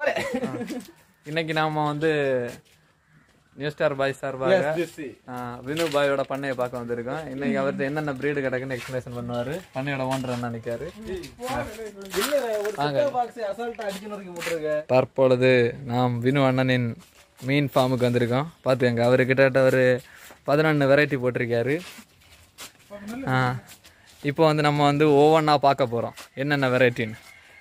இன்னைக்கு நாம வந்து நியூ ஸ்டார் பாய் சார்பாக ஆ, வினு பாயோட பண்ணையை பார்க்க வந்திருக்கோம் இன்னைக்கு அவர்கிட்ட என்னென்ன பிரீடு கிடக்குன்னு எக்ஸ்பிளேஷன் பண்ணுவாரு பண்ணையோட ஓனர் என்ன நினைக்காரு தற்பொழுது நாம் வினு அண்ணனின் மீன் ஃபார்முக்கு வந்திருக்கோம் பார்த்துக்கங்க அவர் கிட்டத்தட்ட ஒரு பதினொன்று வெரைட்டி போட்டிருக்காரு ஆ இப்போ வந்து நம்ம வந்து ஒவ்வொன்றா பார்க்க போகிறோம் என்னென்ன வெரைட்டின்னு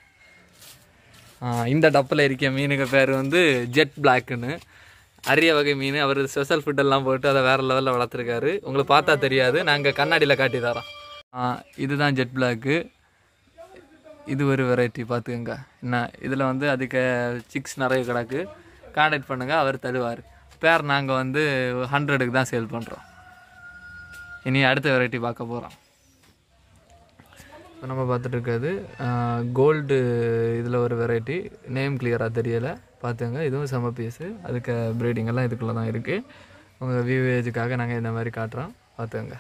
இந்த டப்பில் இருக்க மீனுக்கு பேர் வந்து ஜெட் பிளாக்குன்னு அரிய வகை மீன் அவர் ஸ்பெஷல் ஃபுட்டெல்லாம் போட்டு அதை வேறு லெவலில் வளர்த்துருக்காரு உங்களுக்கு பார்த்தா தெரியாது நாங்கள் கண்ணாடியில் காட்டி தரோம் ஆ, இதுதான் ஜெட் பிளாக்கு இது ஒரு வெரைட்டி பார்த்துக்கங்க என்ன இதில் வந்து அதுக்கு சிக்ஸ் நிறைய கிடக்கு கான்டாக்ட் பண்ணுங்கள் அவர் தருவார் பேர் நாங்கள் வந்து ஹண்ட்ரடுக்கு தான் சேல் பண்ணுறோம் இனி அடுத்த வெரைட்டி பார்க்க போகிறோம் இப்போ நம்ம பார்த்துட்டு இருக்கிறது கோல்டு இதில் ஒரு வெரைட்டி நேம் கிளியராக தெரியலை பார்த்துங்க இதுவும் செம பீஸு அதுக்கு ப்ரீடிங் எல்லாம் இதுக்குள்ளே தான் இருக்குது உங்கள் வியூவேஜுக்காக நாங்கள் இந்த மாதிரி காட்டுறோம் பார்த்துங்க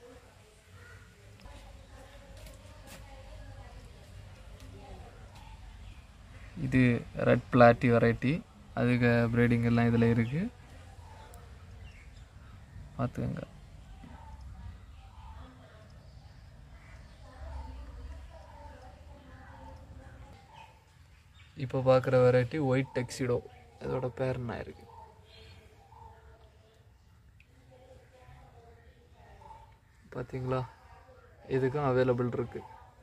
இது ரெட் பிளாட்டி வெரைட்டி அதுக்கு ப்ரீடிங் எல்லாம் இதில் இருக்குது பார்த்துக்கங்க இப்போ பார்க்குற வெரைட்டி ஒயிட் டெக்ஸிடோ இதோட பேர் என்ன இருக்கு பார்த்தீங்களா இதுக்கும் அவைலபிள் இருக்கு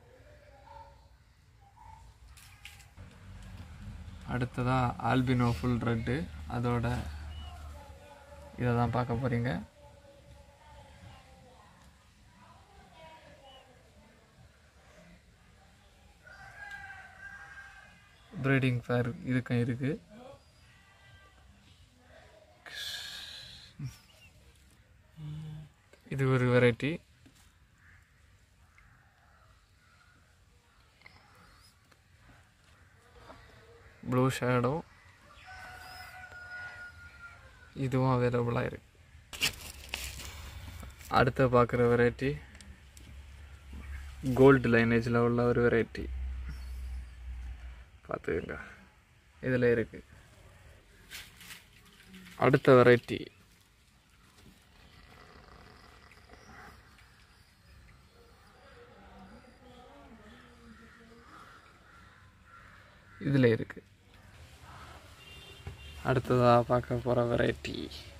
அடுத்ததா ஆல்பினோ ஃபுல் ரெட்டு அதோட இதை தான் பார்க்க போகிறீங்க ப்ரீடிங் ஃபேர் இதுக்கும் இருக்குது இது ஒரு வெரைட்டி ப்ளூ ஷேடோ இதுவும் அவைலபிளாக இருக்கு அடுத்து பார்க்குற வெரைட்டி கோல்டு லைனேஜில் உள்ள ஒரு வெரைட்டி பார்த்துக்கங்க இதில் இருக்கு அடுத்த வெரைட்டி இதில் இருக்கு அடுத்ததாக பார்க்க போகிற வெரைட்டி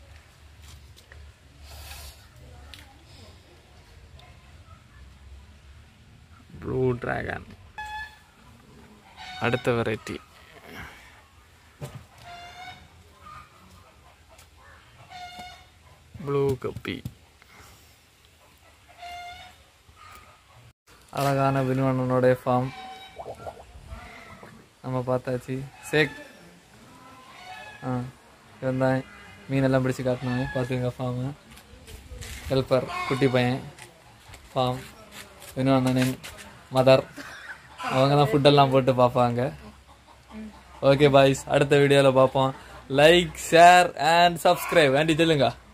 ப்ளூ டிராகன் அடுத்த வெரைட்டி ப்ளூ கப்பி அழகான விண்வனனுடைய ஃபார்ம் நம்ம பார்த்தாச்சு சேக் ஆ இவன் தான் மீனெல்லாம் பிடிச்சி காட்டினாங்க பார்த்துங்க ஃபார்மு ஹெல்ப்பர் குட்டி பையன் ஃபார்ம் வினோதனின் மதர் அவங்க தான் ஃபுட்டெல்லாம் போட்டு பார்ப்பாங்க ஓகே பாய்ஸ் அடுத்த வீடியோவில் பார்ப்போம் லைக் ஷேர் அண்ட் சப்ஸ்கிரைப் வேண்டி சொல்லுங்க